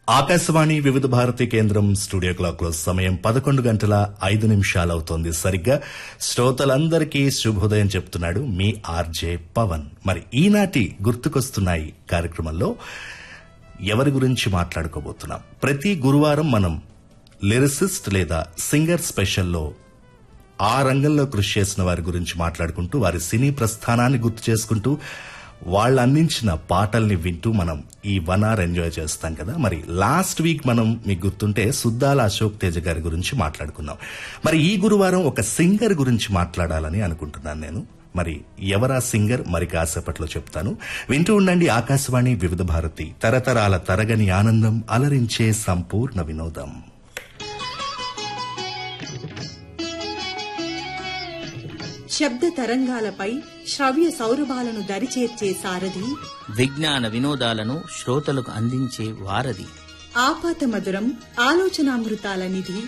ఆకాశవాణి వివిధ భారతి కేంద్రం studio clock లో సమయం పదకొండు గంటల ఐదు నిమిషాలవుతోంది సరిగ్గా శ్రోతలందరికీ శుభోదయం చెప్తున్నాడు మీ ఆర్జే పవన్ మరి ఈనాటి గుర్తుకొస్తున్నాయి కార్యక్రమంలో ఎవరి గురించి మాట్లాడుకోబోతున్నాం ప్రతి గురువారం మనం లిరిసిస్ట్ లేదా సింగర్ స్పెషల్లో ఆ రంగంలో కృషి చేసిన వారి గురించి మాట్లాడుకుంటూ వారి సినీ ప్రస్థానాన్ని గుర్తు చేసుకుంటూ వాళ్ళు అందించిన పాటల్ని వింటూ మనం ఈ వన్ అవర్ ఎంజాయ్ చేస్తాం కదా మరి లాస్ట్ వీక్ మనం మీకు గుర్తుంటే సుద్దాల అశోక్ తేజ గారి గురించి మాట్లాడుకున్నాం మరి ఈ గురువారం ఒక సింగర్ గురించి మాట్లాడాలని అనుకుంటున్నాను నేను మరి ఎవరా సింగర్ మరి కాసేపట్లో చెప్తాను వింటూ ఉండండి ఆకాశవాణి వివిధ భారతి తరతరాల తరగని ఆనందం అలరించే సంపూర్ణ వినోదం శబ్ద తరంగాలపై శ్రవ్య సౌరభాలను దరిచేర్చే సారథి విజ్ఞాన వినోదాలను శ్రోతలకు అందించే వారధి ఆపాత మధురం ఆలోచనామృతాల నిధి